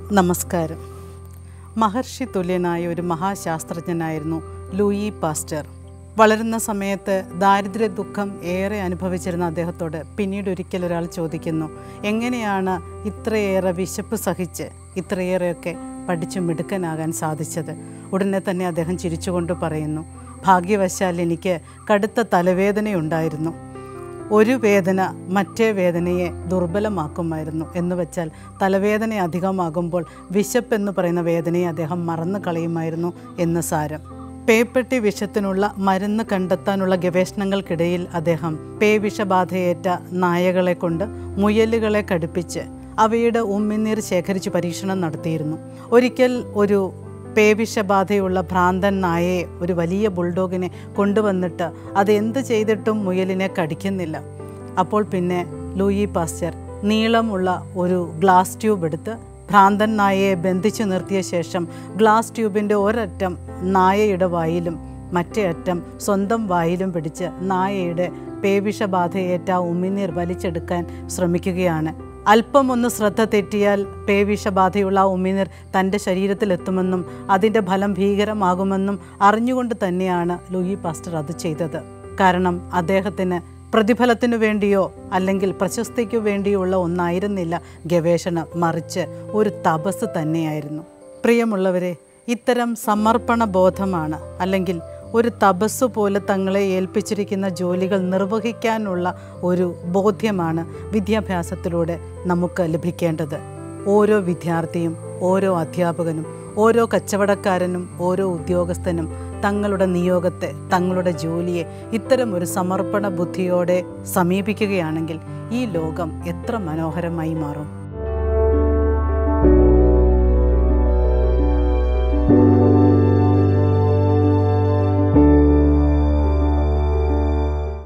നമസ്കാരം മഹർഷി തുല്യനായ ഒരു മഹാശാസ്ത്രജ്ഞനായിരുന്നു Louis pastor വളരുന്ന സമയത്ത് ദാരിദ്ര്യ ദുഃഖം ഏറെ അനുഭവിച്ചിരുന്ന അദ്ദേഹത്തോട് പിന്നീട് ഒരിക്കൽ ഒരാൾ ചോദിക്കുന്നു എങ്ങനെയാണ് ഇത്രയേറെ വിശപ്പ് സഹിച്ച് ഇത്രയേറെയൊക്കെ പഠിച്ചു മിടുക്കനാകാൻ സാധിച്ചത് ഉടനെ തന്നെ അദ്ദേഹം ചിരിച്ചുകൊണ്ട് പറയുന്നു ഭാഗ്യവശാൽ എനിക്ക് കടുത്ത തലവേദനയുണ്ടായിരുന്നു ഒരു വേദന മറ്റേ വേദനയെ ദുർബലമാക്കുമായിരുന്നു എന്ന് വെച്ചാൽ തലവേദന അധികമാകുമ്പോൾ വിശപ്പ് എന്ന് പറയുന്ന വേദനയെ അദ്ദേഹം മറന്നു കളയുമായിരുന്നു എന്ന് സാരം പേപ്പെട്ടി വിഷത്തിനുള്ള മരുന്ന് കണ്ടെത്താനുള്ള ഗവേഷണങ്ങൾക്കിടയിൽ അദ്ദേഹം പേ വിഷബാധയേറ്റ നായകളെ കൊണ്ട് മുയലുകളെ കടുപ്പിച്ച് അവയുടെ ഉമ്മിനീർ ശേഖരിച്ച് പരീക്ഷണം നടത്തിയിരുന്നു ഒരിക്കൽ ഒരു പേവിഷബാധയുള്ള ഭ്രാന്തൻ നായയെ ഒരു വലിയ ബുൾഡോഗിനെ കൊണ്ടുവന്നിട്ട് അത് എന്ത് ചെയ്തിട്ടും മുയലിനെ കടിക്കുന്നില്ല അപ്പോൾ പിന്നെ ലൂയി പാസ്റ്റർ നീളമുള്ള ഒരു ഗ്ലാസ് ട്യൂബ് എടുത്ത് ഭ്രാന്തൻ നായയെ ബന്ധിച്ചു നിർത്തിയ ശേഷം ഗ്ലാസ് ട്യൂബിൻ്റെ ഒരറ്റം നായയുടെ വായിലും മറ്റേ അറ്റം സ്വന്തം വായിലും പിടിച്ച് നായയുടെ പേവിഷബാധയേറ്റ ഉമിനീർ വലിച്ചെടുക്കാൻ ശ്രമിക്കുകയാണ് അല്പം ഒന്ന് ശ്രദ്ധ തെറ്റിയാൽ പേവിഷബാധയുള്ള ആ ഉമിനീർ തൻ്റെ ശരീരത്തിലെത്തുമെന്നും അതിൻ്റെ ഫലം ഭീകരമാകുമെന്നും അറിഞ്ഞുകൊണ്ട് തന്നെയാണ് ലൂയി പാസ്റ്റർ അത് ചെയ്തത് കാരണം അദ്ദേഹത്തിന് പ്രതിഫലത്തിനു വേണ്ടിയോ അല്ലെങ്കിൽ പ്രശസ്തിക്കു വേണ്ടിയോ ഉള്ള ഒന്നായിരുന്നില്ല ഗവേഷണം മറിച്ച് ഒരു തപസ് തന്നെയായിരുന്നു പ്രിയമുള്ളവരെ ഇത്തരം സമർപ്പണ ബോധമാണ് അല്ലെങ്കിൽ ഒരു തപസ് പോലെ തങ്ങളെ ഏൽപ്പിച്ചിരിക്കുന്ന ജോലികൾ നിർവഹിക്കാനുള്ള ഒരു ബോധ്യമാണ് വിദ്യാഭ്യാസത്തിലൂടെ നമുക്ക് ലഭിക്കേണ്ടത് ഓരോ വിദ്യാർത്ഥിയും ഓരോ അധ്യാപകനും ഓരോ കച്ചവടക്കാരനും ഓരോ ഉദ്യോഗസ്ഥനും തങ്ങളുടെ നിയോഗത്തെ തങ്ങളുടെ ജോലിയെ ഇത്തരം ഒരു സമർപ്പണ ബുദ്ധിയോടെ സമീപിക്കുകയാണെങ്കിൽ ഈ ലോകം എത്ര മനോഹരമായി മാറും